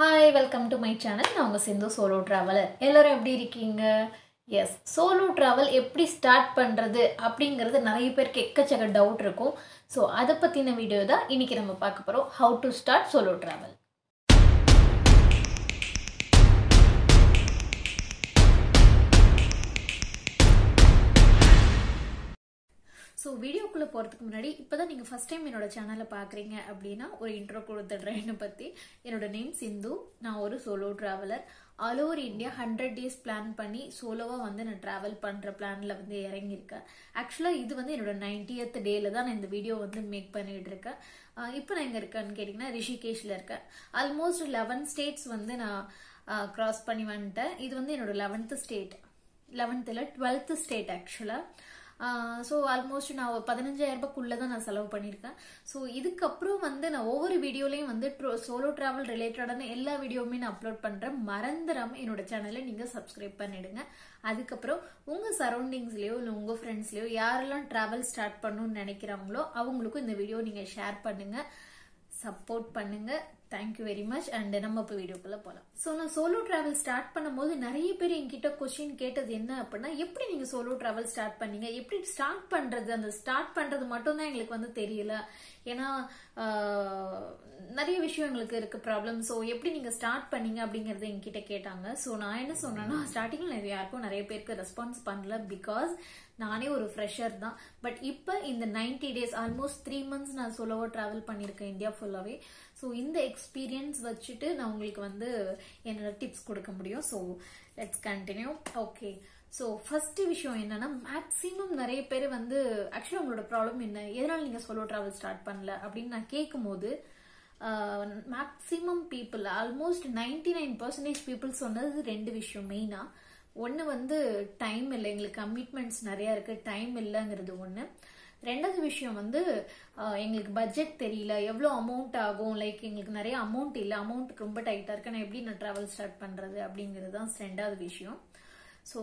hi welcome to my channel நான் உங்கள் Sindhu solo traveller எல்லோரும் எப்படி இருக்கீங்க எஸ் சோலோ ட்ராவல் எப்படி ஸ்டார்ட் பண்ணுறது அப்படிங்கிறது நிறைய பேருக்கு எக்கச்சக்க டவுட் இருக்கும் ஸோ அதை பற்றின வீடியோ தான் இன்றைக்கி நம்ம பார்க்க போகிறோம் how to start solo travel so வீடியோக்குள்ளே போகிறதுக்கு முன்னாடி இப்போ தான் நீங்கள் ஃபஸ்ட் டைம் என்னோட சேனலை பார்க்குறீங்க அப்படின்னா ஒரு இன்ட்ரோ கொடுத்துட்றேன் என்னை பற்றி என்னோட நேம் சிந்து நான் ஒரு solo traveller all over India hundred days plan பண்ணி சோலோவாக வந்து நான் ட்ராவல் பண்ணுற பிளானில் வந்து இறங்கியிருக்கேன் ஆக்சுவலாக இது வந்து என்னோட நைன்டியத் டேல தான் நான் இந்த வீடியோ வந்து மேக் பண்ணிட்டு இருக்கேன் இப்போ நான் எங்கே இருக்கேன்னு கேட்டிங்கன்னா ரிஷிகேஷில் இருக்கேன் ஆல்மோஸ்ட் லெவன் ஸ்டேட்ஸ் வந்து நான் கிராஸ் பண்ணி வந்துட்டேன் இது வந்து என்னோட லெவன்த்து ஸ்டேட் லெவன்த்தில் டுவெல்த்து ஸ்டேட் ஆக்சுவலாக ஸோ ஆல்மோஸ்ட் நான் ஒரு பதினஞ்சாயிரம் ரூபாய்க்குள்ளே தான் நான் செலவு பண்ணியிருக்கேன் ஸோ இதுக்கப்புறம் வந்து நான் ஒவ்வொரு வீடியோலையும் வந்து சோலோ ட்ராவல் ரிலேட்டடான எல்லா வீடியோவுமே நான் அப்லோட் பண்ணுறேன் மறந்துடாமல் என்னோட சேனலை நீங்கள் சப்ஸ்கிரைப் பண்ணிடுங்க அதுக்கப்புறம் உங்கள் சரௌண்டிங்ஸ்லேயோ இல்லை உங்கள் ஃப்ரெண்ட்ஸ்லேயோ யாரெல்லாம் ட்ராவல் ஸ்டார்ட் பண்ணணும்னு நினைக்கிறாங்களோ அவங்களுக்கும் இந்த வீடியோ நீங்கள் ஷேர் பண்ணுங்கள் சப்போர்ட் பண்ணுங்க தேங்க்யூ வெரி மச் அண்ட் நம்ம இப்போ வீடியோக்குள்ள போகலாம் ஸோ நான் சோலோ டிராவல் ஸ்டார்ட் பண்ணும்போது நிறைய பேர் என்கிட்ட கொஸ்டின் கேட்டது என்ன அப்படின்னா எப்படி நீங்க சோலோ டிராவல் ஸ்டார்ட் பண்ணீங்க எப்படி ஸ்டார்ட் பண்றது அந்த ஸ்டார்ட் பண்றது மட்டும் தான் எங்களுக்கு வந்து தெரியல ஏன்னா நிறைய விஷயம் எங்களுக்கு இருக்கு ப்ராப்ளம் ஸோ எப்படி நீங்க ஸ்டார்ட் பண்ணீங்க அப்படிங்கறத என்கிட்ட கேட்டாங்க ஸோ நான் என்ன சொன்னேன்னா ஸ்டார்டிங்ல நிறைய யாருக்கும் நிறைய பேருக்கு ரெஸ்பான்ஸ் பண்ணல பிகாஸ் நானே ஒரு ஃப்ரெஷர் தான் பட் இப்போ இந்த ninety days almost three months நான் சொல்லவோ ட்ராவல் பண்ணியிருக்கேன் இந்தியா ஃபுல்லாகவே ஸோ இந்த எக்ஸ்பீரியன்ஸ் வச்சுட்டு நான் உங்களுக்கு வந்து என்னோட டிப்ஸ் கொடுக்க முடியும் so let's continue okay so first விஷயம் என்னன்னா மேக்ஸிமம் நிறைய பேர் வந்து ஆக்சுவலாக உங்களோட ப்ராப்ளம் என்ன எதனால் நீங்கள் சொல்லோ ட்ராவல் ஸ்டார்ட் பண்ணல அப்படின்னு நான் கேட்கும் போது maximum people almost ninety nine percentage people சொன்னது ரெண்டு விஷயம் மெயினாக ஒன்று வந்து டைம் இல்லை எங்களுக்கு கமிட்மெண்ட்ஸ் நிறையா இருக்குது டைம் இல்லைங்கிறது ஒன்று ரெண்டாவது விஷயம் வந்து எங்களுக்கு பட்ஜெட் தெரியல எவ்வளோ அமௌண்ட் ஆகும் லைக் எங்களுக்கு நிறைய அமௌண்ட் இல்லை அமௌண்ட் ரொம்ப டைட்டாக இருக்கு நான் எப்படி நான் ட்ராவல் ஸ்டார்ட் பண்ணுறது அப்படிங்கிறது தான் ரெண்டாவது விஷயம் ஸோ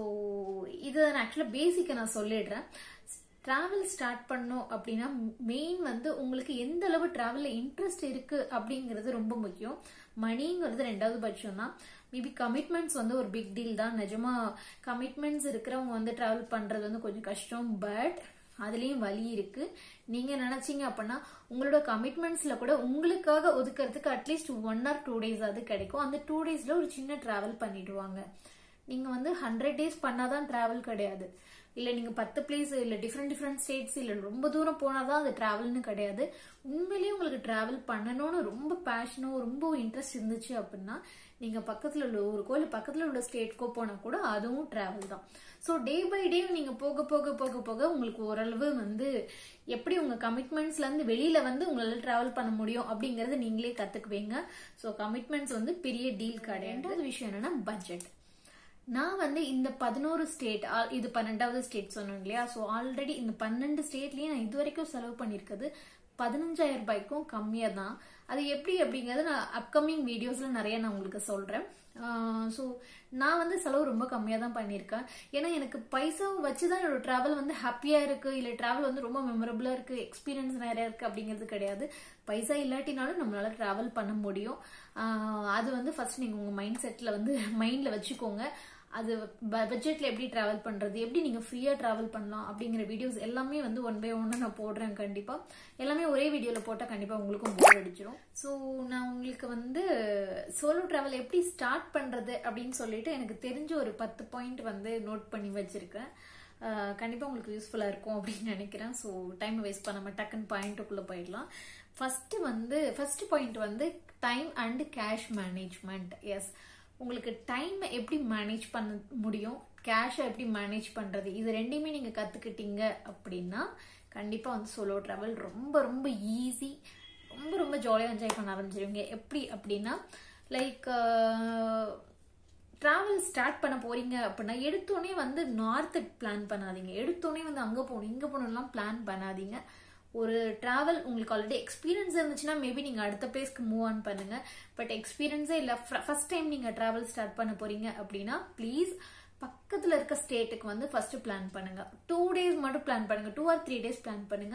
இது நான் ஆக்சுவலாக பேசிக்கை நான் சொல்லிடுறேன் ட்ராவல் ஸ்டார்ட் பண்ணோம் அப்படின்னா மெயின் வந்து உங்களுக்கு எந்த அளவு ட்ராவலில் இன்ட்ரெஸ்ட் இருக்கு அப்படிங்கிறது ரொம்ப முக்கியம் மணிங்கிறது ரெண்டாவது பட்சம் தான் மேபி கமிட்மெண்ட்ஸ் வந்து ஒரு பிக் டீல் தான் நிஜமா கமிட்மெண்ட்ஸ் இருக்கிறவங்க வந்து ட்ராவல் பண்றது வந்து கொஞ்சம் கஷ்டம் பட் அதுலேயும் வழி இருக்கு நீங்க நினைச்சீங்க அப்படின்னா உங்களோட கமிட்மெண்ட்ஸ்ல கூட உங்களுக்காக ஒதுக்கிறதுக்கு at least one or two days அது கிடைக்கும் அந்த டூ டேஸ்ல ஒரு சின்ன டிராவல் பண்ணிடுவாங்க நீங்க வந்து ஹண்ட்ரட் டேஸ் பண்ணாதான் டிராவல் கிடையாது இல்லை நீங்கள் பத்து பிளேஸ் இல்லை டிஃப்ரெண்ட் டிஃப்ரெண்ட் ஸ்டேட்ஸ் இல்லை ரொம்ப தூரம் போனால் தான் அது ட்ராவல்னு கிடையாது உண்மையிலேயே உங்களுக்கு ட்ராவல் பண்ணணும்னு ரொம்ப பேஷனோ ரொம்ப இன்ட்ரெஸ்ட் இருந்துச்சு அப்படின்னா நீங்கள் பக்கத்தில் உள்ள ஊருக்கோ இல்லை பக்கத்தில் உள்ள ஸ்டேட்க்கோ போனால் கூட அதுவும் ட்ராவல் தான் ஸோ டே பை டே நீங்கள் போக போக போக போக உங்களுக்கு ஓரளவு வந்து எப்படி உங்கள் கமிட்மெண்ட்ஸ்லேருந்து வெளியில் வந்து உங்களால் ட்ராவல் பண்ண முடியும் அப்படிங்கிறது நீங்களே கற்றுக்குவீங்க ஸோ கமிட்மெண்ட்ஸ் வந்து பெரிய டீல் கிடையாது விஷயம் என்னன்னா பட்ஜெட் நான் வந்து இந்த பதினோரு ஸ்டேட் இது பன்னெண்டாவது ஸ்டேட் சொன்னோம் இல்லையா ஸோ ஆல்ரெடி இந்த பன்னெண்டு ஸ்டேட்லயும் நான் இது வரைக்கும் செலவு பண்ணியிருக்கிறது பதினஞ்சாயிரம் ரூபாய்க்கும் கம்மியாக தான் அது எப்படி அப்படிங்கிறது நான் அப்கமிங் வீடியோஸில் நிறைய நான் உங்களுக்கு சொல்கிறேன் ஸோ நான் வந்து செலவு ரொம்ப கம்மியாக தான் பண்ணியிருக்கேன் ஏன்னா எனக்கு பைசாவை வச்சு தான் என்னோட ட்ராவல் வந்து ஹாப்பியாக இருக்குது இல்லை ட்ராவல் வந்து ரொம்ப மெமரபுளாக இருக்குது எக்ஸ்பீரியன்ஸ் நிறையா இருக்குது அப்படிங்கிறது கிடையாது பைசா இல்லாட்டினாலும் நம்மளால ட்ராவல் பண்ண முடியும் அது வந்து ஃபர்ஸ்ட் நீங்கள் உங்கள் மைண்ட் செட்டில் வந்து மைண்டில் வச்சுக்கோங்க அது பட்ஜெட்ல எப்படி டிராவல் பண்றது எப்படி நீங்க ஃப்ரீயா டிராவல் பண்ணலாம் அப்படிங்கிற வீடியோஸ் எல்லாமே வந்து ஒன் பை ஒன்னு நான் போடுறேன் கண்டிப்பா எல்லாமே ஒரே வீடியோல போட்டா கண்டிப்பா உங்களுக்கும் போர் அடிச்சிடும் ஸோ நான் உங்களுக்கு வந்து சோலோ டிராவல் எப்படி ஸ்டார்ட் பண்றது அப்படின்னு சொல்லிட்டு எனக்கு தெரிஞ்ச ஒரு பத்து பாயிண்ட் வந்து நோட் பண்ணி வச்சிருக்கேன் கண்டிப்பாக உங்களுக்கு யூஸ்ஃபுல்லாக இருக்கும் அப்படின்னு நினைக்கிறேன் ஸோ டைம் வேஸ்ட் பண்ணாமல் டக்குன்னு பாயிண்ட்டுக்குள்ளே போயிடலாம் ஃபஸ்ட்டு வந்து ஃபர்ஸ்ட் பாயிண்ட் வந்து time and cash management yes உங்களுக்கு டைம் எப்படி மேனேஜ் பண்ண முடியும் கேஷை எப்படி மேனேஜ் பண்ணுறது இது ரெண்டையுமே நீங்கள் கற்றுக்கிட்டீங்க அப்படின்னா கண்டிப்பாக வந்து சோலோ ட்ராவல் ரொம்ப ரொம்ப ஈஸி ரொம்ப ரொம்ப ஜாலியாக என்ஜாய் பண்ண ஆரம்பிச்சிருவீங்க எப்படி அப்படின்னா லைக் ட்ராவல் ஸ்டார்ட் பண்ண போறீங்க அப்படின்னா எடுத்தோடனே வந்து நார்த்து பிளான் பண்ணாதீங்க எடுத்தோடனே வந்து அங்கே போகணும் இங்கே போகணும்லாம் பிளான் பண்ணாதீங்க ஒரு டிராவல் உங்களுக்கு ஆல்ரெடி எக்ஸ்பீரியன்ஸ் இருந்துச்சுன்னா மேபி நீங்கள் அடுத்த பிளேஸ்க்கு மூவ் ஆன் பண்ணுங்க பட் எக்ஸ்பீரியன்ஸே இல்லை ஃபர்ஸ்ட் டைம் நீங்கள் டிராவல் ஸ்டார்ட் பண்ண போறீங்க அப்படின்னா ப்ளீஸ் பக்கத்தில் இருக்க ஸ்டேட்டுக்கு வந்து ஃபர்ஸ்ட் பிளான் பண்ணுங்க டூ டேஸ் மட்டும் பிளான் பண்ணுங்க two or three days plan பண்ணுங்க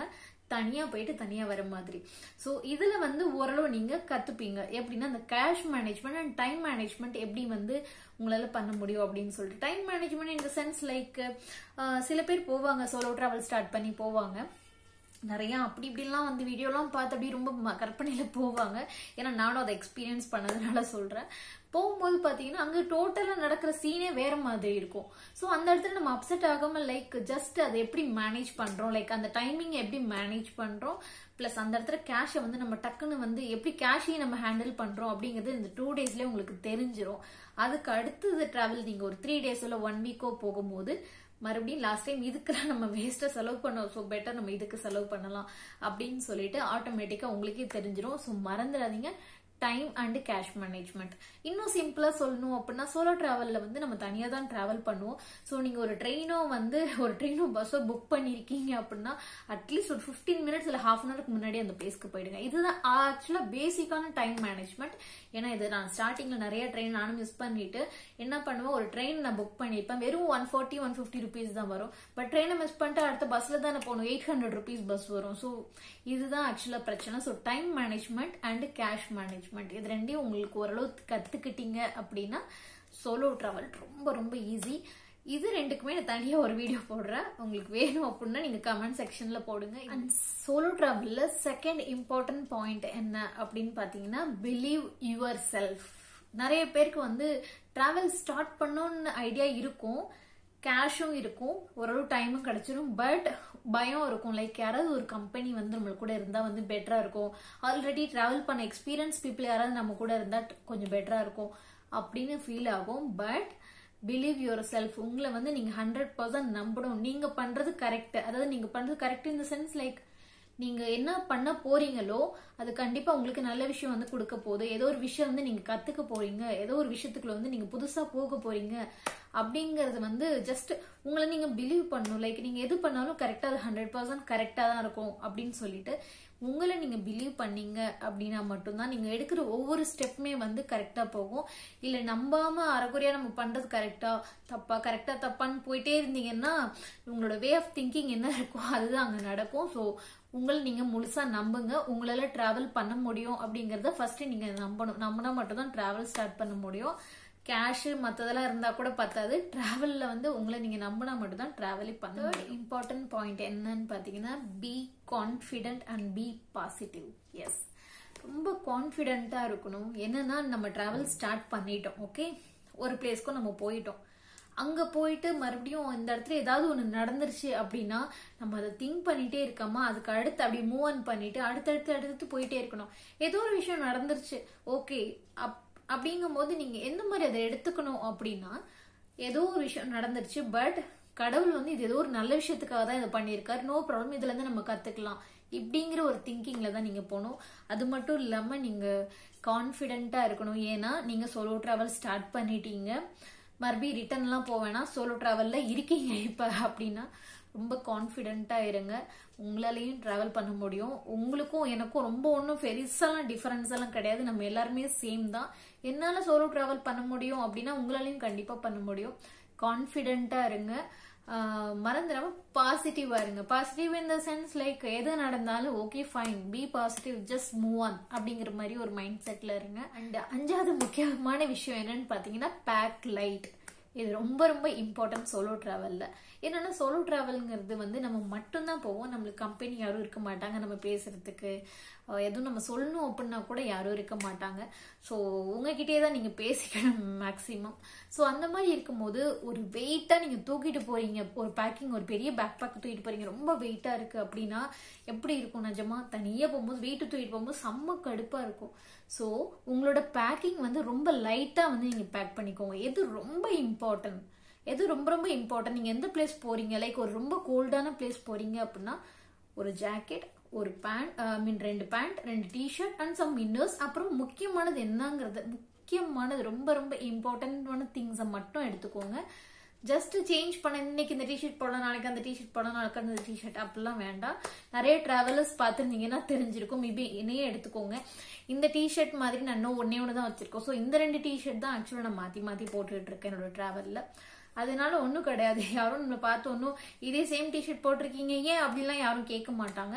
தனியா போயிட்டு தனியா வர மாதிரி ஸோ இதுல வந்து ஓரளவு நீங்க கத்துப்பீங்க எப்படின்னா அந்த cash management and time management எப்படி வந்து உங்களால பண்ண முடியும் அப்படின்னு சொல்லிட்டு டைம் மேனேஜ்மெண்ட் இந்த சென்ஸ் லைக் சில பேர் போவாங்க சோலோ டிராவல் ஸ்டார்ட் பண்ணி போவாங்க நிறைய அப்படி இப்படிலாம் வந்து வீடியோலாம் பார்த்து அப்படி ரொம்ப ம- கற்பனையில போவாங்க ஏன்னா நானும் அதை எக்ஸ்பீரியன்ஸ் பண்ணதுனால சொல்றேன் போகும்போது பாத்தீங்கன்னா அங்க டோட்டலா நடக்கிற சீனே வேற மாதிரி இருக்கும் ஸோ அந்த இடத்துல நம்ம அப்செட் ஆகாம லைக் ஜஸ்ட் அதை எப்படி மேனேஜ் பண்றோம் லைக் அந்த டைமிங் எப்படி மேனேஜ் பண்றோம் பிளஸ் அந்த இடத்துல கேஷை வந்து நம்ம டக்குன்னு வந்து எப்படி கேஷையும் நம்ம ஹேண்டில் பண்றோம் அப்படிங்கிறது இந்த டூ டேஸ்லயே உங்களுக்கு தெரிஞ்சிரும் அதுக்கு அடுத்தது டிராவல் நீங்க ஒரு த்ரீ டேஸ் இல்ல ஒன் வீக்கோ போகும்போது மறுபடியும் லாஸ்ட் டைம் இதுக்கெல்லாம் நம்ம வேஸ்டா செலவு பண்ணோம் ஸோ பெட்டர் நம்ம இதுக்கு செலவு பண்ணலாம் அப்படின்னு சொல்லிட்டு ஆட்டோமேட்டிக்கா உங்களுக்கே தெரிஞ்சிரும் ஸோ மறந்துடாதீங்க டைம் அண்ட் கேஷ் மேனேஜ்மெண்ட் இன்னும் சிம்பிளா சொல்லணும் அப்படின்னா சோலோ டிராவல்ல வந்து நம்ம தனியா தான் டிராவல் பண்ணுவோம் ஸோ நீங்க ஒரு ட்ரெயினோ வந்து ஒரு ட்ரெயினோ பஸ்ஸோ புக் பண்ணிருக்கீங்க அப்படின்னா அட்லீஸ்ட் ஒரு 15 மினிட்ஸ் இல்ல ஹாஃப் அன் ஹவருக்கு முன்னாடி அந்த பிளேஸ்க்கு போயிடுங்க இதுதான் ஆக்சுவலா பேசிக்கான டைம் மேனேஜ்மெண்ட் ஏன்னா இது நான் ஸ்டார்டிங்ல நிறைய ட்ரெயின் நானும் மிஸ் பண்ணிட்டு என்ன பண்ணுவேன் ஒரு ட்ரெயின் நான் புக் பண்ணிருப்பேன் வெறும் one forty one fifty rupees தான் வரும் பட் ட்ரெயினை மிஸ் பண்ணிட்டு அடுத்த பஸ்ல தானே போகணும் எயிட் ஹண்ட்ரட் ருபீஸ் பஸ் வரும் ஸோ இதுதான் ஆக்சுவலா பிரச்சனை so time management and cash management இது ரெண்டையும் உங்களுக்கு ஓரளவு கத்துக்கிட்டீங்க அப்படின்னா சோலோ டிராவல் ரொம்ப ரொம்ப ஈஸி இது ரெண்டுக்குமே நான் தனியா ஒரு வீடியோ போடுறேன் உங்களுக்கு வேணும் அப்படின்னா நீங்க கமெண்ட் செக்ஷன்ல போடுங்க அண்ட் சோலோ டிராவல்ல செகண்ட் இம்பார்ட்டன்ட் பாயிண்ட் என்ன அப்படின்னு பாத்தீங்கன்னா பிலீவ் யுவர் செல்ஃப் நிறைய பேருக்கு வந்து டிராவல் ஸ்டார்ட் பண்ணணும்னு ஐடியா இருக்கும் கேஷும் இருக்கும் ஓரளவு டைமும் கிடைச்சிரும் பட் பயம் இருக்கும் லைக் யாராவது ஒரு கம்பெனி வந்து நம்மளுக்கு கூட இருந்தா வந்து பெட்டரா இருக்கும் ஆல்ரெடி டிராவல் பண்ண எக்ஸ்பீரியன்ஸ் பீப்புள் யாராவது நம்ம கூட இருந்தா கொஞ்சம் பெட்டரா இருக்கும் அப்படின்னு ஃபீல் ஆகும் பட் பிலீவ் யுவர் செல்ஃப் உங்களை வந்து நீங்க ஹண்ட்ரட் பர்சன்ட் நம்பணும் நீங்க பண்றது கரெக்ட் அதாவது நீங்க பண்றது கரெக்ட் இந்த சென்ஸ் லைக் நீங்க என்ன பண்ண போறீங்களோ அது கண்டிப்பா உங்களுக்கு நல்ல விஷயம் வந்து கொடுக்க போகுது ஏதோ ஒரு விஷயம் வந்து நீங்க கத்துக்க போறீங்க ஏதோ ஒரு விஷயத்துக்குள்ள வந்து நீங்க புதுசா போக போறீங்க அப்படிங்கறது வந்து ஜஸ்ட் உங்களை நீங்க பிலீவ் பண்ணணும் லைக் நீங்க எது பண்ணாலும் கரெக்டா அது ஹண்ட்ரட் பர்சன்ட் கரெக்டா தான் இருக்கும் அப்படின்னு சொல்லிட்டு உங்களை நீங்க பிலீவ் பண்ணீங்க அப்படின்னா மட்டும்தான் நீங்க எடுக்கிற ஒவ்வொரு ஸ்டெப்புமே வந்து கரெக்டா போகும் இல்ல நம்பாம அறகுறையா நம்ம பண்றது கரெக்டா தப்பா கரெக்டா தப்பான்னு போயிட்டே இருந்தீங்கன்னா உங்களோட வே ஆஃப் திங்கிங் என்ன இருக்கோ அதுதான் அங்க நடக்கும் ஸோ உங்களை நீங்க முழுசா நம்புங்க உங்களால டிராவல் பண்ண முடியும் அப்படிங்கறத ஃபர்ஸ்ட் நீங்க நம்பணும் நம்பினா மட்டும் தான் டிராவல் ஸ்டார்ட் பண்ண முடியும் கேஷ் மத்ததெல்லாம் இருந்தா கூட பத்தாது டிராவல்ல வந்து உங்களை நீங்க நம்பினா மட்டும் தான் டிராவலே பண்ண இம்பார்ட்டன்ட் பாயிண்ட் என்னன்னு பாத்தீங்கன்னா be confident and be positive yes ரொம்ப கான்ஃபிடென்ட்டா இருக்கணும் என்னன்னா நம்ம டிராவல் ஸ்டார்ட் பண்ணிட்டோம் ஓகே ஒரு பிளேஸ்க்கும் நம்ம போயிட்டோம் அங்க போயிட்டு மறுபடியும் இந்த இடத்துல ஏதாவது ஒண்ணு நடந்துருச்சு அப்படின்னா நம்ம அதை திங்க் பண்ணிட்டே இருக்காம அதுக்கு அடுத்து அப்படி மூவ் ஆன் பண்ணிட்டு அடுத்தடுத்து அடுத்து போயிட்டே இருக்கணும் ஏதோ ஒரு விஷயம் நடந்துருச்சு ஓகே அப் அப்படிங்கும் போது நீங்க எந்த மாதிரி அதை எடுத்துக்கணும் அப்படின்னா ஏதோ ஒரு விஷயம் நடந்துருச்சு பட் கடவுள் வந்து இது ஏதோ ஒரு நல்ல விஷயத்துக்காக தான் இதை பண்ணியிருக்காரு நோ ப்ராப்ளம் இதுல இருந்து நம்ம கத்துக்கலாம் இப்படிங்கிற ஒரு திங்கிங்ல தான் நீங்க போகணும் அது மட்டும் இல்லாம நீங்க கான்பிடென்ட்டா இருக்கணும் ஏன்னா நீங்க சோலோ டிராவல் ஸ்டார்ட் பண்ணிட்டீங்க மறுபடியும் ரிட்டர்ன்லாம் போவேனா சோலோ டிராவல்ல இருக்கீங்க இப்ப அப்படின்னா ரொம்ப கான்ஃபிடென்ட்டா இருங்க உங்களாலையும் டிராவல் பண்ண முடியும் உங்களுக்கும் எனக்கும் ரொம்ப ஒன்றும் பெருசாலாம் டிஃபரன்ஸ் எல்லாம் கிடையாது நம்ம எல்லாருமே சேம் தான் என்னால சோலோ டிராவல் பண்ண முடியும் அப்படின்னா உங்களாலையும் கண்டிப்பா பண்ண முடியும் கான்ஃபிடென்ட்டா இருங்க ஆஹ் மறந்துடாம பாசிட்டிவா இருங்க positive in the sense like எது நடந்தாலும் okay fine be positive just move on அப்படிங்கிற மாதிரி ஒரு மைண்ட் செட்ல இருங்க அண்ட் அஞ்சாவது முக்கியமான விஷயம் என்னன்னு பாத்தீங்கன்னா பேக் லைட் இது ரொம்ப ரொம்ப இம்பார்ட்டன்ட் சோலோ டிராவல்ல என்னன்னா சோலோ டிராவல்ங்கிறது வந்து நம்ம மட்டும்தான் போவோம் நம்மளுக்கு கம்பெனி யாரும் இருக்க மாட்டாங்க நம்ம பேசுறதுக்கு அஹ் எதுவும் நம்ம சொல்லணும் அப்படின்னா கூட யாரும் இருக்க மாட்டாங்க ஸோ உங்ககிட்டயே தான் நீங்க பேசிக்கணும் மேக்சிமம் ஸோ அந்த மாதிரி இருக்கும்போது ஒரு வெயிட்டா நீங்க தூக்கிட்டு போறீங்க ஒரு பேக்கிங் ஒரு பெரிய பேக் பேக் தூக்கிட்டு போறீங்க ரொம்ப வெயிட்டா இருக்கு அப்படின்னா எப்படி இருக்கும் நிஜமா தனியா போகும்போது வெயிட் தூக்கிட்டு போகும்போது செம்ம கடுப்பா இருக்கும் ஸோ உங்களோட பேக்கிங் வந்து ரொம்ப லைட்டா வந்து நீங்க பேக் பண்ணிக்கோங்க எது ரொம்ப இம்பார்ட்டன்ட் எது ரொம்ப ரொம்ப இம்பார்ட்டன்ட் நீங்க எந்த பிளேஸ் போறீங்க லைக் ஒரு ரொம்ப கோல்டான பிளேஸ் போறீங்க அப்படின்னா ஒரு ஜாக்கெட் ஒரு பேண்ட் ஐ மீன் ரெண்டு பேண்ட் ரெண்டு டிஷர்ட் அண்ட் சம் இன்னர்ஸ் அப்புறம் முக்கியமானது என்னங்கிறது முக்கியமானது ரொம்ப ரொம்ப இம்பார்ட்டன்டான திங்ஸை மட்டும் எடுத்துக்கோங்க ஜஸ்ட் சேஞ்ச் பண்ண இன்னைக்கு இந்த டிஷர்ட் போடலாம் நாளைக்கு அந்த டிஷர்ட் போடலாம் நாளைக்கு அந்த டிஷர்ட் அப்படிலாம் வேண்டாம் நிறைய டிராவலர்ஸ் பார்த்துருந்தீங்கன்னா தெரிஞ்சிருக்கும் மேபி என்னையே எடுத்துக்கோங்க இந்த டிஷர்ட் மாதிரி நான் இன்னும் ஒன்னே ஒன்று தான் வச்சிருக்கோம் ஸோ இந்த ரெண்டு டிஷர்ட் தான் ஆக்சுவலாக நான் மாற்றி மாற்றி போட்டுட்டு இருக்கேன் என்னோட டிராவலில் அதனால ஒன்றும் கிடையாது யாரும் நம்மளை பார்த்து ஒன்றும் இதே சேம் டிஷர்ட் போட்டிருக்கீங்க ஏன் அப்படிலாம் யாரும் கேட்க மாட்டாங்க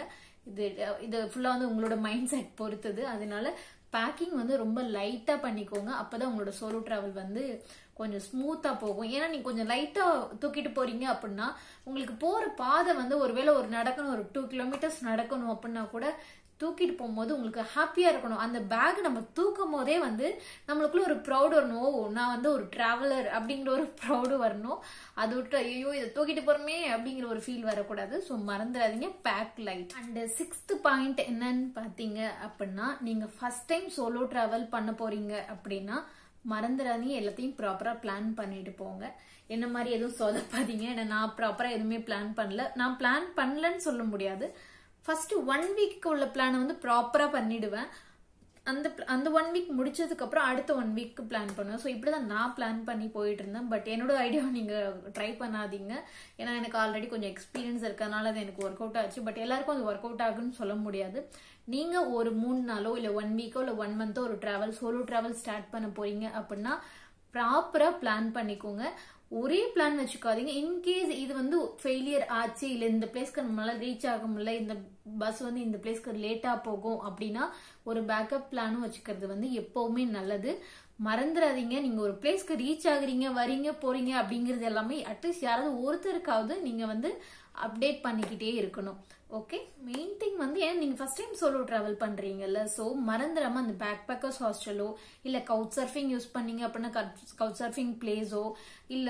இது இது ஃபுல்லா வந்து உங்களோட மைண்ட் செட் பொறுத்தது அதனால பேக்கிங் வந்து ரொம்ப லைட்டா பண்ணிக்கோங்க அப்பதான் உங்களோட சோலோ டிராவல் வந்து கொஞ்சம் ஸ்மூத்தா போகும் ஏன்னா நீங்க கொஞ்சம் லைட்டா தூக்கிட்டு போறீங்க அப்படின்னா உங்களுக்கு போற பாதை வந்து ஒருவேளை ஒரு நடக்கணும் ஒரு டூ கிலோமீட்டர்ஸ் நடக்கணும் அப்படின்னா கூட தூக்கிட்டு போகும்போது உங்களுக்கு ஹாப்பியா இருக்கணும் அந்த பேக் நம்ம தூக்கும் போதே வந்து நம்மளுக்குள்ள ஒரு ப்ரௌட் வரணும் ஓ நான் வந்து ஒரு டிராவலர் அப்படிங்கிற ஒரு ப்ரௌடு வரணும் அது விட்டு ஐயோ இதை தூக்கிட்டு போறோமே அப்படிங்கிற ஒரு ஃபீல் வரக்கூடாது ஸோ மறந்துடாதீங்க pack light and sixth point என்னன்னு பார்த்தீங்க அப்படின்னா நீங்க ஃபர்ஸ்ட் டைம் சோலோ டிராவல் பண்ண போறீங்க அப்படின்னா மறந்துடாதீங்க எல்லாத்தையும் ப்ராப்பரா பிளான் பண்ணிட்டு போங்க என்ன மாதிரி எதுவும் சொதப்பாதீங்க ஏன்னா நான் ப்ராப்பரா எதுவுமே பிளான் பண்ணல நான் பிளான் பண்ணலன்னு சொல்ல முடியாது ஃபர்ஸ்ட் ஒன் வீக்கு உள்ள பிளானை வந்து ப்ராப்பரா பண்ணிடுவேன் அந்த அந்த ஒன் வீக் முடிச்சதுக்கு அப்புறம் அடுத்த ஒன் வீக்கு பிளான் பண்ணுவேன் ஸோ இப்படிதான் நான் பிளான் பண்ணி போயிட்டு இருந்தேன் பட் என்னோட ஐடியா நீங்க ட்ரை பண்ணாதீங்க ஏன்னா எனக்கு ஆல்ரெடி கொஞ்சம் எக்ஸ்பீரியன்ஸ் இருக்கறனால அது எனக்கு ஒர்க் அவுட் ஆச்சு பட் எல்லாருக்கும் அது ஒர்க் அவுட் ஆகுன்னு சொல்ல முடியாது நீங்க ஒரு மூணு நாளோ இல்ல ஒன் வீக்கோ இல்ல ஒன் மந்தோ ஒரு டிராவல் சோலோ டிராவல் ஸ்டார்ட் பண்ண போறீங்க அப்படின்னா ப்ராப்பரா பிளான் பண்ணிக்கோங்க ஒரே பிளான் வச்சுக்காதீங்க இன்கேஸ் இது வந்து ஃபெயிலியர் ஆச்சு இல்ல இந்த பிளேஸ்க்கு நம்மளால ரீச் ஆக முடியல இந்த பஸ் வந்து இந்த பிளேஸ்க்கு லேட்டா போகும் அப்படின்னா ஒரு பேக்கப் பிளானும் வச்சுக்கிறது வந்து எப்பவுமே நல்லது மறந்துடாதீங்க நீங்க ஒரு பிளேஸ்க்கு ரீச் ஆகுறீங்க வரீங்க போறீங்க அப்படிங்கறது எல்லாமே அட்லீஸ்ட் யாராவது ஒருத்தருக்காவது நீங்க வந்து அப்டேட் பண்ணிக்கிட்டே இருக்கணும் ஓகே மெயின் திங் வந்து ஏன் நீங்க ஃபர்ஸ்ட் டைம் சோலோ டிராவல் பண்றீங்கல்ல ஸோ மறந்துடாம அந்த பேக் பேக்கர்ஸ் ஹாஸ்டலோ இல்ல கவுட் சர்ஃபிங் யூஸ் பண்ணீங்க அப்படின்னா கவுட் சர்ஃபிங் பிளேஸோ இல்ல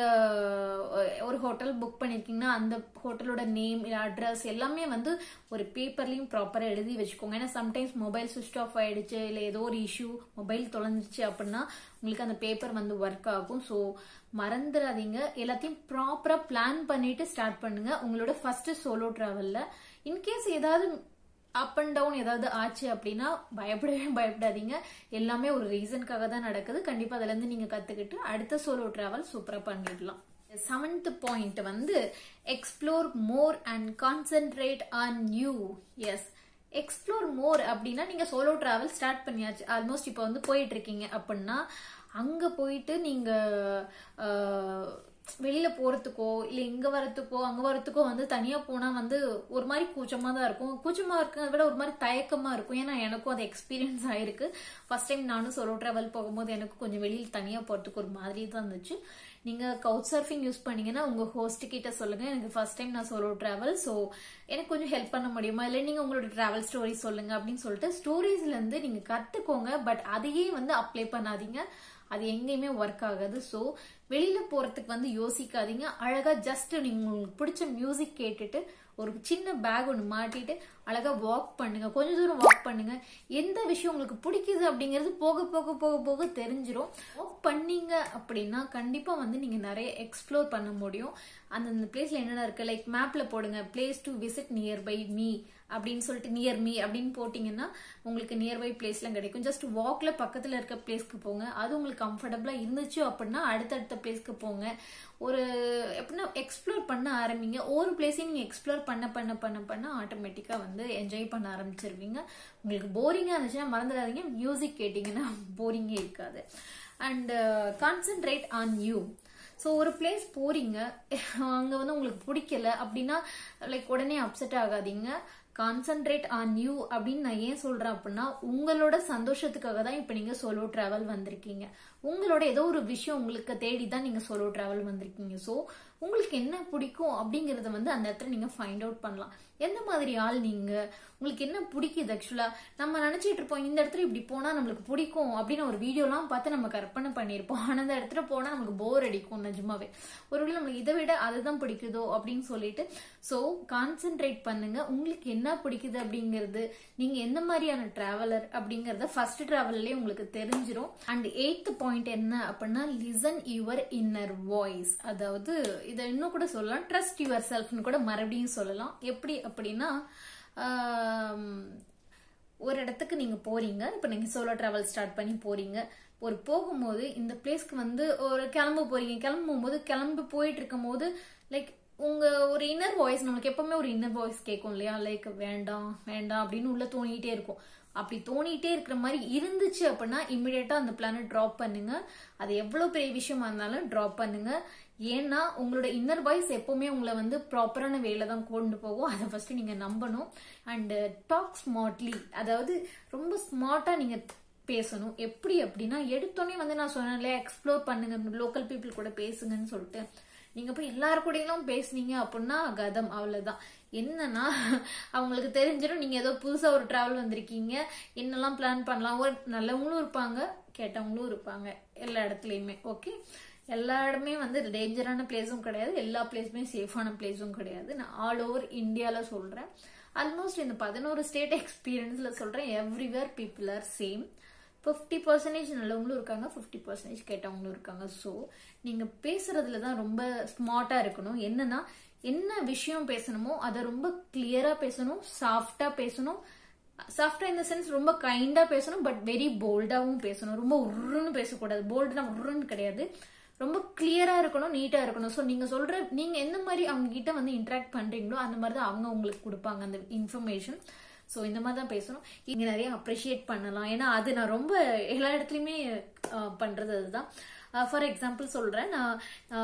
ஒரு ஹோட்டல் புக் பண்ணிருக்கீங்கன்னா அந்த ஹோட்டலோட நேம் இல்ல அட்ரஸ் எல்லாமே வந்து ஒரு பேப்பர்லயும் ப்ராப்பரா எழுதி வச்சுக்கோங்க ஏன்னா சம்டைம்ஸ் மொபைல் சுவிச் ஆஃப் ஆயிடுச்சு இல்ல ஏதோ ஒரு இஷ்யூ மொபைல் தொலைஞ்சிச்சு அப்படின்னா உங்களுக்கு அந்த பேப்பர் வந்து ஒர்க் ஆகும் ஸோ மறந்துடாதீங்க எல்லாத்தையும் ப்ராப்பரா பிளான் பண்ணிட்டு ஸ்டார்ட் பண்ணுங்க உங்களோட ஃபர்ஸ்ட் சோலோ டிராவல்ல இன்கேஸ் ஏதாவது அப் அண்ட் டவுன் ஏதாவது ஆச்சு அப்படின்னா பயப்படவே பயப்படாதீங்க எல்லாமே ஒரு ரீசனுக்காக தான் நடக்குது கண்டிப்பா அதுல இருந்து நீங்க கத்துக்கிட்டு அடுத்த சோலோ டிராவல் சூப்பரா பண்ணிடலாம் செவன்த் பாயிண்ட் வந்து explore more and concentrate on you yes explore more அப்படின்னா நீங்க சோலோ டிராவல் ஸ்டார்ட் பண்ணியாச்சு ஆல்மோஸ்ட் இப்போ வந்து போயிட்டு இருக்கீங்க அப்படின்னா அங்க போயிட்டு நீங்க வெளியில போறதுக்கோ இல்ல இங்க வரத்துக்கோ அங்க வரத்துக்கோ வந்து தனியா போனா வந்து ஒரு மாதிரி கூச்சமா தான் இருக்கும் கூச்சமா இருக்கிறத விட ஒரு மாதிரி தயக்கமா இருக்கும் ஏன்னா எனக்கும் அது எக்ஸ்பீரியன்ஸ் ஆயிருக்கு ஃபர்ஸ்ட் டைம் நானும் சோலோ டிராவல் போகும்போது எனக்கு கொஞ்சம் வெளியில் தனியா போறதுக்கு ஒரு மாதிரி தான் இருந்துச்சு நீங்க கவுட் சர்ஃபிங் யூஸ் பண்ணீங்கன்னா உங்க ஹோஸ்ட் கிட்ட சொல்லுங்க எனக்கு ஃபர்ஸ்ட் டைம் நான் சோலோ டிராவல் ஸோ எனக்கு கொஞ்சம் ஹெல்ப் பண்ண முடியுமா இல்லை நீங்க உங்களோட டிராவல் ஸ்டோரி சொல்லுங்க அப்படின்னு சொல்லிட்டு ஸ்டோரிஸ்ல இருந்து நீங்க கத்துக்கோங்க பட் அதையே வந்து அப்ளை பண்ணாதீங்க அது எங்கேயுமே ஒர்க் ஆகாது ஸோ வெளியில போறதுக்கு வந்து யோசிக்காதீங்க அழகா ஜஸ்ட் நீங்க உங்களுக்கு பிடிச்ச மியூசிக் கேட்டுட்டு ஒரு சின்ன பேக் ஒன்று மாட்டிட்டு அழகா வாக் பண்ணுங்க கொஞ்ச தூரம் வாக் பண்ணுங்க எந்த விஷயம் உங்களுக்கு பிடிக்குது அப்படிங்கிறது போக போக போக போக தெரிஞ்சிரும் வாக் பண்ணீங்க அப்படின்னா கண்டிப்பா வந்து நீங்க நிறைய எக்ஸ்ப்ளோர் பண்ண முடியும் அந்தந்த பிளேஸ்ல என்னென்ன இருக்கு லைக் மேப்ல போடுங்க place to visit nearby me அப்படின்னு சொல்லிட்டு நியர் மீ அப்படின்னு போட்டீங்கன்னா உங்களுக்கு நியர்பை பிளேஸ்லாம் கிடைக்கும் ஜஸ்ட் வாக்ல பக்கத்துல இருக்க பிளேஸ்க்கு போங்க அது உங்களுக்கு கம்ஃபர்டபுளா இருந்துச்சு அப்படின்னா அடுத்தடுத்த பிளேஸ்க்கு போங்க ஒரு எப்படின்னா எக்ஸ்ப்ளோர் பண்ண ஆரம்பிங்க ஒவ்வொரு பிளேஸையும் நீங்க எக்ஸ்ப்ளோர் பண்ண பண்ண பண்ண பண்ண ஆட்டோமேட்டிக்கா வந்து என்ஜாய் பண்ண ஆரம்பிச்சிருவீங்க உங்களுக்கு போரிங்கா இருந்துச்சுன்னா மறந்துடாதீங்க மியூசிக் கேட்டீங்கன்னா போரிங்கே இருக்காது and concentrate on you so ஒரு பிளேஸ் போறீங்க அங்க வந்து உங்களுக்கு பிடிக்கல அப்படின்னா லைக் உடனே அப்செட் ஆகாதீங்க கான்சென்ட்ரேட் ஆன் யூ அப்படின்னு நான் ஏன் சொல்றேன் அப்படின்னா உங்களோட சந்தோஷத்துக்காக தான் இப்ப நீங்க சோலோ டிராவல் வந்திருக்கீங்க உங்களோட ஏதோ ஒரு விஷயம் உங்களுக்கு தேடி தான் நீங்க சோலோ டிராவல் வந்திருக்கீங்க ஸோ உங்களுக்கு என்ன பிடிக்கும் அப்படிங்கறத வந்து அந்த இடத்துல நீங்க ஃபைண்ட் அவுட் பண்ணலாம் எந்த மாதிரி ஆள் நீங்க உங்களுக்கு என்ன பிடிக்குது ஆக்சுவலா நம்ம நினைச்சிட்டு இருப்போம் இந்த இடத்துல இப்படி போனா நம்மளுக்கு பிடிக்கும் அப்படின்னு ஒரு வீடியோலாம் பார்த்து நம்ம கற்பனை பண்ணியிருப்போம் ஆனா அந்த இடத்துல போனா நமக்கு போர் அடிக்கும் நிஜமாவே ஒருவேளை நம்மளுக்கு இதை விட அதுதான் பிடிக்குதோ அப்படின்னு சொல்லிட்டு ஸோ கான்சென்ட்ரேட் பண்ணுங்க உங்களுக்கு என்ன பிடிக்குது அப்படிங்கிறது நீங்க எந்த மாதிரியான டிராவலர் அப்படிங்கறத ஃபர்ஸ்ட் டிராவல்லே உங்களுக்கு தெரிஞ்சிரும் அண்ட் எயித் பாயிண்ட் என்ன அப்படின்னா லிசன் யுவர் இன்னர் வாய்ஸ் அதாவது இதை இன்னும் கூட சொல்லலாம் ட்ரஸ்ட் யுவர் செல்ஃப்னு கூட மறுபடியும் சொல்லலாம் எப்படி அப்படின்னா ஒரு இடத்துக்கு நீங்க போறீங்க இப்போ நீங்க சோலோ டிராவல் ஸ்டார்ட் பண்ணி போறீங்க ஒரு போகும்போது இந்த பிளேஸ்க்கு வந்து ஒரு கிளம்ப போறீங்க கிளம்பும் போது கிளம்பி போயிட்டு இருக்கும் போது லைக் உங்க ஒரு இன்னர் வாய்ஸ் நம்மளுக்கு எப்பவுமே ஒரு இன்னர் வாய்ஸ் கேட்கும் இல்லையா லைக் வேண்டாம் வேண்டாம் அப்படின்னு உள்ள தோணிக்கிட்டே இருக்கும் அப்படி தோணிட்டே இருக்கிற மாதிரி இருந்துச்சு அப்படின்னா இம்மிடியட்டா அந்த பிளானை ட்ராப் பண்ணுங்க அது எவ்வளவு பெரிய விஷயமா இருந்தாலும் ட்ராப் பண்ணுங்க ஏன்னா உங்களோட இன்னர் வாய்ஸ் எப்பவுமே உங்களை வந்து ப்ராப்பரான வேலை தான் கொண்டு போகும் அதை ஃபர்ஸ்ட் நீங்க நம்பணும் அண்ட் டாக் ஸ்மார்ட்லி அதாவது ரொம்ப ஸ்மார்ட்டா நீங்க பேசணும் எப்படி அப்படின்னா எடுத்தோடனே வந்து நான் சொன்னேன்ல எக்ஸ்ப்ளோர் பண்ணுங்க லோக்கல் பீப்புள் கூட பேசுங்கன்னு சொல்லிட்டு நீங்க போய் எல்லாரு கூடயும் பேசுனீங்க அப்படின்னா கதம் அவ்வளவுதான் என்னன்னா அவங்களுக்கு தெரிஞ்சிடும் நீங்க ஏதோ புதுசா ஒரு டிராவல் வந்திருக்கீங்க என்னெல்லாம் பிளான் பண்ணலாம் ஒரு நல்லவங்களும் இருப்பாங்க கேட்டவங்களும் இருப்பாங்க எல்லா இடத்துலயுமே ஓகே எல்லா இடமே வந்து டேஞ்சரான பிளேஸும் கிடையாது எல்லா பிளேஸுமே சேஃபான பிளேஸும் கிடையாது நான் ஆல் ஓவர் இந்தியால சொல்றேன் ஆல்மோஸ்ட் இந்த பதினோரு ஸ்டேட் எக்ஸ்பீரியன்ஸ்ல சொல்றேன் everywhere people are same fifty percentage நல்லவங்களும் இருக்காங்க ஃபிஃப்டி பர்சன்டேஜ் கேட்டவங்களும் இருக்காங்க ஸோ நீங்க பேசுறதுல தான் ரொம்ப ஸ்மார்ட்டா இருக்கணும் என்னன்னா என்ன விஷயம் பேசணுமோ அதை ரொம்ப கிளியரா பேசணும் சாஃப்டா பேசணும் சாஃப்டா இந்த சென்ஸ் ரொம்ப கைண்டா பேசணும் பட் வெரி போல்டாவும் பேசணும் ரொம்ப உருன்னு பேசக்கூடாது போல்டுனா உருன்னு கிடையாது ரொம்ப கிளியரா இருக்கணும் நீட்டா இருக்கணும் ஸோ நீங்க சொல்ற நீங்க எந்த மாதிரி அவங்க கிட்ட வந்து இன்ட்ராக்ட் பண்றீங்களோ அந்த மாதிரி தான் அவங்க உங்களுக்கு கொடுப்பாங்க அந்த இன்ஃபர்மேஷன் ஸோ இந்த மாதிரி தான் பேசணும் இங்க நிறைய அப்ரிஷியேட் பண்ணலாம் ஏன்னா அது நான் ரொம்ப எல்லா இடத்துலையுமே அஹ், பண்றது அதுதான் ஃபார் எக்ஸாம்பிள் சொல்றேன் நான்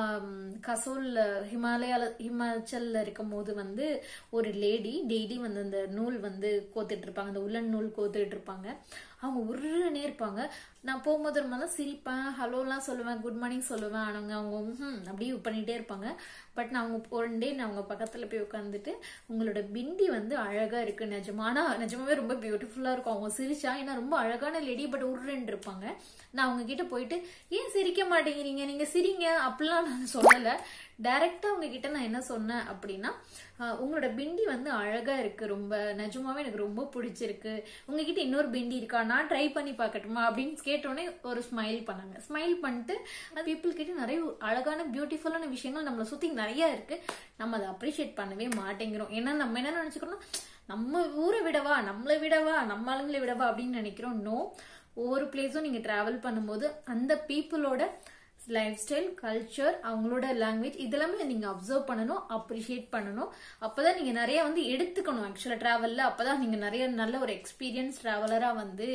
கசோல் ஹிமாலயால ஹிமாச்சல்ல இருக்கும் போது வந்து ஒரு லேடி டெய்லி வந்து அந்த நூல் வந்து கோத்துட்டு இருப்பாங்க அந்த உள்ளன் நூல் கோத்துட்டு இருப்பாங்க அவங்க உருன்னே இருப்பாங்க நான் போகும்போது ரொம்ப சிரிப்பேன் ஹலோலாம் சொல்லுவேன் குட் மார்னிங் சொல்லுவேன் அவங்க அவங்க ம் அப்படியே பண்ணிட்டே இருப்பாங்க பட் நான் அவங்க ஒன் டே நான் அவங்க பக்கத்துல போய் உட்காந்துட்டு உங்களோட பிண்டி வந்து அழகா இருக்கு நிஜமா ஆனா நிஜமாவே ரொம்ப பியூட்டிஃபுல்லா இருக்கும் அவங்க சிரிச்சா ஏன்னா ரொம்ப அழகான லேடி பட் உருன்னு இருப்பாங்க நான் அவங்க கிட்ட போயிட்டு ஏன் சிரிக்க மாட்டேங்கிறீங்க நீங்க சிரிங்க அப்படிலாம் நான் சொல்லல டைரக்டா அவங்க கிட்ட நான் என்ன சொன்னேன் அப்படின்னா ஆஹ், உங்களோட பிண்டி வந்து அழகா இருக்கு ரொம்ப நிஜமாவே எனக்கு ரொம்ப பிடிச்சிருக்கு உங்ககிட்ட இன்னொரு பிண்டி இருக்கா நான் ட்ரை பண்ணி பார்க்கட்டுமா அப்படின்னு கேட்டோடனே ஒரு ஸ்மைல் பண்ணாங்க ஸ்மைல் பண்ணிட்டு அந்த பீப்புள் கிட்ட நிறைய அழகான பியூட்டிஃபுல்லான விஷயங்கள் நம்மளை சுத்தி நிறைய இருக்கு நம்ம அதை அப்ரிஷியேட் பண்ணவே மாட்டேங்கிறோம் ஏன்னா நம்ம என்ன நினைச்சுக்கிறோம் நம்ம ஊரை விடவா நம்மளை விடவா நம்ம ஆளுங்களை விடவா அப்படின்னு நினைக்கிறோம் நோ ஒவ்வொரு பிளேஸும் நீங்க டிராவல் பண்ணும்போது அந்த பீப்புளோட லைஃப் ஸ்டைல் கல்ச்சர் அவங்களோட லாங்குவேஜ் இதெல்லாமே நீங்க அப்சர்வ் பண்ணணும் அப்ரிஷியேட் பண்ணணும் அப்பதான் நீங்க நிறைய வந்து எடுத்துக்கணும் ஆக்சுவலா டிராவல்ல அப்பதான் நீங்க நிறைய நல்ல ஒரு எக்ஸ்பீரியன்ஸ் டிராவலரா வந்து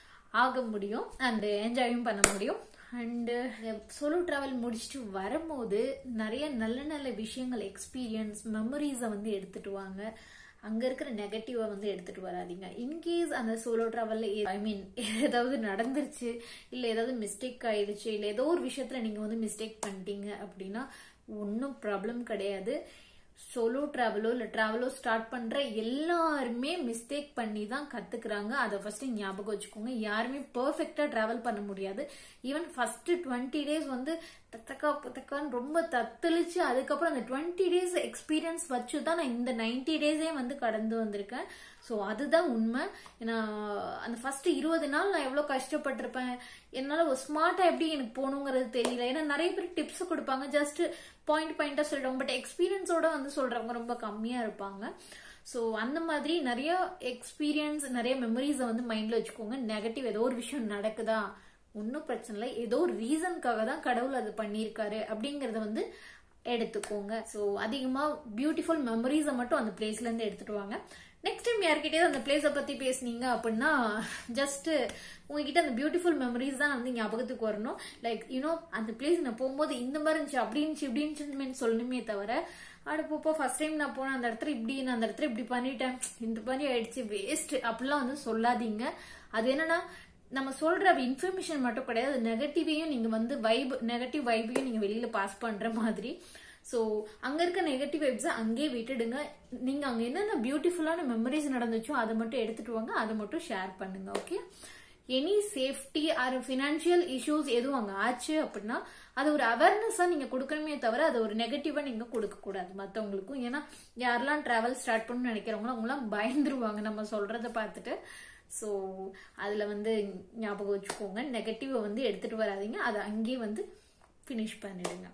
ஆக முடியும் அண்ட் என்ஜாயும் பண்ண முடியும் அண்டு சோலோ டிராவல் முடிச்சுட்டு வரும்போது நிறைய நல்ல நல்ல விஷயங்கள் எக்ஸ்பீரியன்ஸ் மெமரிஸை வந்து எடுத்துட்டு வாங்க அங்க இருக்கிற நெகட்டிவா வந்து எடுத்துட்டு வராதீங்க இன்கேஸ் அந்த சோலோ டிராவல்ல ஐ மீன் ஏதாவது நடந்துருச்சு இல்ல ஏதாவது மிஸ்டேக் ஆயிடுச்சு இல்ல ஏதோ ஒரு விஷயத்துல நீங்க வந்து மிஸ்டேக் பண்ணிட்டீங்க அப்படின்னா ஒன்றும் ப்ராப்ளம் கிடையாது சோலோ டிராவலோ இல்ல டிராவலோ ஸ்டார்ட் பண்ற எல்லாருமே மிஸ்டேக் பண்ணி தான் கத்துக்கிறாங்க அதை ஃபர்ஸ்ட் ஞாபகம் வச்சுக்கோங்க யாருமே பெர்ஃபெக்டா டிராவல் பண்ண முடியாது ஈவன் ஃபர்ஸ்ட் டுவெண்ட்டி டேஸ் வந்து தத்தக்கா புத்தக்கான்னு ரொம்ப தத்தளிச்சு அதுக்கப்புறம் அந்த டுவெண்ட்டி டேஸ் எக்ஸ்பீரியன்ஸ் வச்சு தான் நான் இந்த நைன்டி டேஸே வந்து கடந்து வந்திருக்கேன் ஸோ அதுதான் உண்மை ஏன்னா அந்த ஃபர்ஸ்ட் இருபது நாள் நான் எவ்வளோ கஷ்டப்பட்டிருப்பேன் என்னால் ஒரு ஸ்மார்ட்டாக எப்படி எனக்கு போகணுங்கிறது தெரியல ஏன்னா நிறைய பேர் டிப்ஸ் கொடுப்பாங்க ஜஸ்ட் பாயிண்ட் பாயிண்டாக சொல்லிடுவாங்க பட் எக்ஸ்பீரியன்ஸோட வந்து சொல்றவங்க ரொம்ப கம்மியாக இருப்பாங்க ஸோ அந்த மாதிரி நிறைய எக்ஸ்பீரியன்ஸ் நிறைய மெமரிஸை வந்து மைண்ட்ல வச்சுக்கோங்க நெகட்டிவ் ஏதோ ஒரு விஷயம் நடக்குதா ஒன்றும் பிரச்சனை இல்லை ஏதோ ஒரு ரீசனுக்காக தான் கடவுள் அது பண்ணியிருக்காரு அப்படிங்கறத வந்து எடுத்துக்கோங்க ஸோ அதிகமா பியூட்டிஃபுல் மெமரிஸை மட்டும் அந்த பிளேஸ்ல இருந்து எடுத்துட்டு வாங்க நெக்ஸ்ட் டைம் யார்கிட்டயாவது அந்த பிளேஸை பத்தி பேசுனீங்க அப்படின்னா ஜஸ்ட் உங்ககிட்ட அந்த பியூட்டிஃபுல் மெமரிஸ் தான் வந்து ஞாபகத்துக்கு வரணும் லைக் யூனோ அந்த பிளேஸ் நான் போகும்போது இந்த மாதிரி இருந்துச்சு அப்படி இருந்துச்சு இப்படி இருந்துச்சுன்னு சொல்லணுமே தவிர அடுப்போ ஃபர்ஸ்ட் டைம் நான் போனேன் அந்த இடத்துல இப்படி நான் அந்த இடத்துல இப்படி பண்ணிட்டேன் இந்த மாதிரி ஆயிடுச்சு வேஸ்ட் அப்படிலாம் வந்து சொல்லாதீங்க அது என்னன்னா நம்ம சொல்ற இன்ஃபர்மேஷன் மட்டும் கிடையாது நெகட்டிவையும் நீங்க வந்து வைப் நெகட்டிவ் வைபையும் நீங்க வெளியில பாஸ் பண்ற மாதிரி ஸோ அங்க இருக்க நெகட்டிவ் வைப்ஸை அங்கேயே விட்டுடுங்க நீங்க அங்க என்னென்ன பியூட்டிஃபுல்லான மெமரிஸ் நடந்துச்சோ அதை மட்டும் எடுத்துட்டு வாங்க அதை மட்டும் ஷேர் பண்ணுங்க okay any safety or financial issues எதுவும் அங்க ஆச்சு அப்படின்னா அது ஒரு அவேர்னஸா நீங்க கொடுக்கணுமே தவிர அது ஒரு நெகட்டிவா நீங்க கொடுக்க கூடாது மத்தவங்களுக்கும் ஏன்னா யாரெல்லாம் டிராவல் ஸ்டார்ட் பண்ணணும்னு நினைக்கிறவங்களோ அவங்களாம் பயந்துருவாங்க நம்ம சொல்றத பார்த்துட்டு ஸோ அதுல வந்து ஞாபகம் வச்சுக்கோங்க நெகட்டிவை வந்து எடுத்துட்டு வராதீங்க அதை அங்கேயே வந்து ஃபினிஷ் பண்ணிடுங்க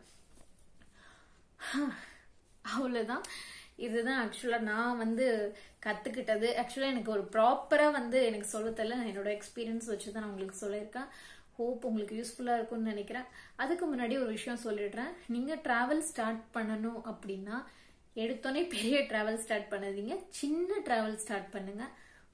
அவ்வளவுதான் இதுதான் ஆக்சுவலா நான் வந்து கத்துக்கிட்டது ஆக்சுவலா எனக்கு ஒரு ப்ராப்பரா வந்து எனக்கு சொல்ல தெரியல நான் என்னோட எக்ஸ்பீரியன்ஸ் வச்சு தான் நான் உங்களுக்கு சொல்லியிருக்கேன் ஹோப் உங்களுக்கு யூஸ்ஃபுல்லா இருக்கும்னு நினைக்கிறேன் அதுக்கு முன்னாடி ஒரு விஷயம் சொல்லிடுறேன் நீங்க டிராவல் ஸ்டார்ட் பண்ணணும் அப்படின்னா எடுத்தோன்னே பெரிய டிராவல் ஸ்டார்ட் பண்ணாதீங்க சின்ன டிராவல் ஸ்டார்ட் பண்ணுங்க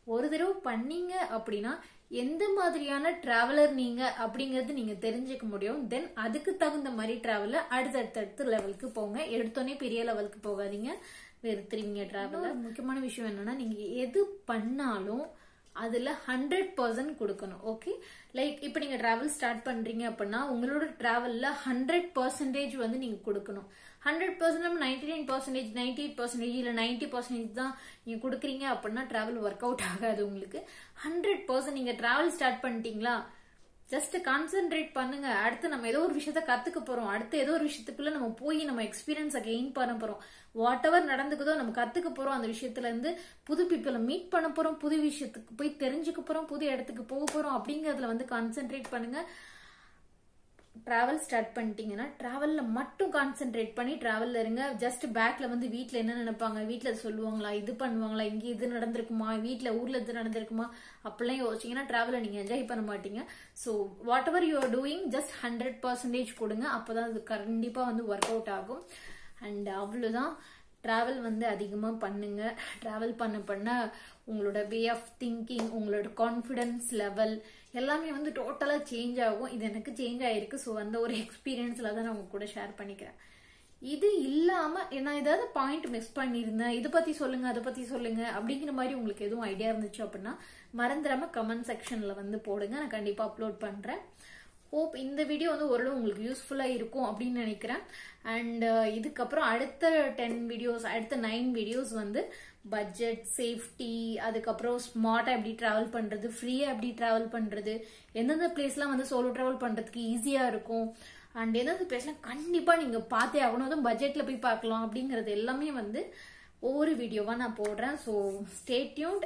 ஒரு தடவை பண்ணீங்க அப்படின்னா எந்த மாதிரியான டிராவலர் நீங்க அப்படிங்கறது நீங்க தெரிஞ்சுக்க முடியும் தென் அதுக்கு தகுந்த மாதிரி டிராவல அடுத்தடுத்த லெவலுக்கு போங்க எடுத்தோடனே பெரிய லெவலுக்கு போகாதீங்க வெறுத்துறீங்க டிராவல முக்கியமான விஷயம் என்னன்னா நீங்க எது பண்ணாலும் அதுல ஹண்ட்ரட் பர்சன்ட் கொடுக்கணும் ஓகே லைக் இப்போ நீங்க டிராவல் ஸ்டார்ட் பண்றீங்க அப்படின்னா உங்களோட டிராவல்ல ஹண்ட்ரட் பர்சன்டேஜ் வந்து நீங்க கொடுக்கணும் hundred percent ninety nine percentage ninety eight percentage இல்லை நைன்டி பர்சன்டேஜ் தான் நீங்க கொடுக்குறீங்க அப்படின்னா டிராவல் ஒர்க் அவுட் ஆகாது உங்களுக்கு ஹண்ட்ரட் பர்சன்ட் நீங்க டிராவல் ஸ்டார்ட் பண்ணிட்டீங்களா ஜஸ்ட் கான்சென்ட்ரேட் பண்ணுங்க அடுத்து நம்ம ஏதோ ஒரு விஷயத்த கத்துக்க போறோம் அடுத்து ஏதோ ஒரு விஷயத்துக்குள்ள நம்ம போய் நம்ம எக்ஸ்பீரியன்ஸை கெயின் பண்ண போறோம் வாட் எவர் நடந்துக்குதோ நம்ம கத்துக்க போறோம் அந்த விஷயத்துல இருந்து புது பீப்புளை மீட் பண்ண போறோம் புது விஷயத்துக்கு போய் தெரிஞ்சுக்க போறோம் புது இடத்துக்கு போக போறோம் அப்படிங்கறதுல வந்து கான்சென்ட்ரேட் பண்ணுங்க டிராவல் ஸ்டார்ட் பண்ணிட்டீங்கன்னா டிராவல்ல மட்டும் கான்சென்ட்ரேட் பண்ணி டிராவல்ல இருங்க ஜஸ்ட் பேக்ல வந்து வீட்ல என்ன நினைப்பாங்க வீட்ல சொல்லுவாங்களா இது பண்ணுவாங்களா இங்க இது நடந்திருக்குமா வீட்ல ஊர்ல இது நடந்திருக்குமா அப்படிலாம் யோசிச்சீங்கன்னா டிராவலை நீங்க என்ஜாய் பண்ண மாட்டீங்க so whatever you are doing just hundred percentage கொடுங்க அப்போதான் அது கண்டிப்பா வந்து ஒர்க் அவுட் ஆகும் அண்ட் அவ்வளவுதான் டிராவல் வந்து அதிகமாக பண்ணுங்க டிராவல் பண்ண பண்ண உங்களோட வே ஆஃப் திங்கிங் உங்களோட கான்ஃபிடன்ஸ் லெவல் எல்லாமே வந்து டோட்டலாக சேஞ்ச் ஆகும் இது எனக்கு சேஞ்ச் ஆயிருக்கு ஸோ அந்த ஒரு எக்ஸ்பீரியன்ஸில் தான் நான் உங்க கூட ஷேர் பண்ணிக்கிறேன் இது இல்லாம நான் ஏதாவது பாயிண்ட் மிஸ் பண்ணியிருந்தேன் இதை பத்தி சொல்லுங்க அதை பத்தி சொல்லுங்க அப்படிங்கிற மாதிரி உங்களுக்கு எதுவும் ஐடியா இருந்துச்சு அப்படின்னா மறந்துடாம கமெண்ட் செக்ஷன்ல வந்து போடுங்க நான் கண்டிப்பா அப்லோட் பண்றேன் ஹோப் இந்த வீடியோ வந்து ஓரளவு உங்களுக்கு யூஸ்ஃபுல்லாக இருக்கும் அப்படின்னு நினைக்கிறேன் அண்ட் இதுக்கப்புறம் அடுத்த டென் வீடியோஸ் அடுத்த நைன் வீடியோஸ் வந்து பட்ஜெட் சேஃப்டி அதுக்கப்புறம் ஸ்மார்ட்டாக எப்படி ட்ராவல் பண்ணுறது ஃப்ரீயாக எப்படி ட்ராவல் பண்ணுறது எந்தெந்த பிளேஸ்லாம் வந்து சோலோ ட்ராவல் பண்ணுறதுக்கு ஈஸியாக இருக்கும் அண்ட் எந்தெந்த பிளேஸ்லாம் கண்டிப்பாக நீங்கள் பார்த்தே ஆகணும் அதுவும் பட்ஜெட்டில் போய் பார்க்கலாம் அப்படிங்கிறது எல்லாமே வந்து ஒவ்வொரு வீடியோவாக நான் போடுறேன் so stay tuned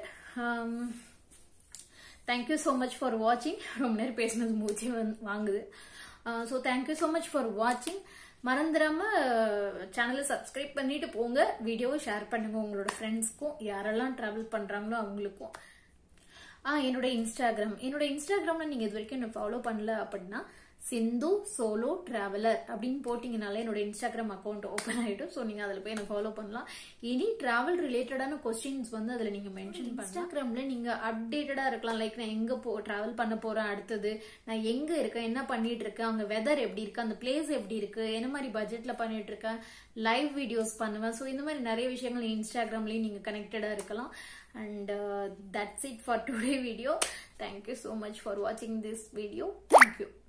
thank you so much for வாட்சிங் ரொம்ப நேரம் பேசினது மூச்சு வந்து வாங்குது so thank you so much for வாட்சிங் மறந்துடாம சேனலை சப்ஸ்கிரைப் பண்ணிட்டு போங்க வீடியோவை ஷேர் பண்ணுங்க உங்களோட ஃப்ரெண்ட்ஸ்க்கும் யாரெல்லாம் ட்ராவல் பண்றாங்களோ அவங்களுக்கும் ஆ என்னோட இன்ஸ்டாகிராம் என்னோட இன்ஸ்டாகிராம்ல நீங்க இது வரைக்கும் என்ன ஃபாலோ பண்ணல அப்படின்னா சிந்து சோலோ டிராவலர் அப்படின்னு போட்டிங்கனாலே என்னோட இன்ஸ்டாகிராம் அக்கௌண்ட் ஓப்பன் ஆகிடும் ஸோ நீங்கள் அதில் போய் எனக்கு ஃபாலோ பண்ணலாம் எனி டிராவல் ரிலேட்டடான கொஸ்டின்ஸ் வந்து அதில் நீங்கள் மென்ஷன் பண்ணலாம் இன்ஸ்டாகிராமில் நீங்கள் அப்டேட்டடாக இருக்கலாம் லைக் நான் எங்கே போ ட்ராவல் பண்ண போகிறேன் அடுத்தது நான் எங்கே இருக்கேன் என்ன பண்ணிட்டு இருக்கேன் அங்கே வெதர் எப்படி இருக்கு அந்த பிளேஸ் எப்படி இருக்கு என்ன மாதிரி பட்ஜெட்டில் பண்ணிட்டு இருக்கேன் லைவ் வீடியோஸ் பண்ணுவேன் ஸோ இந்த மாதிரி நிறைய விஷயங்கள் இன்ஸ்டாகிராம்லேயும் நீங்கள் கனெக்டடாக இருக்கலாம் and that's it for today video thank you so much for வாட்சிங் திஸ் வீடியோ தேங்க்யூ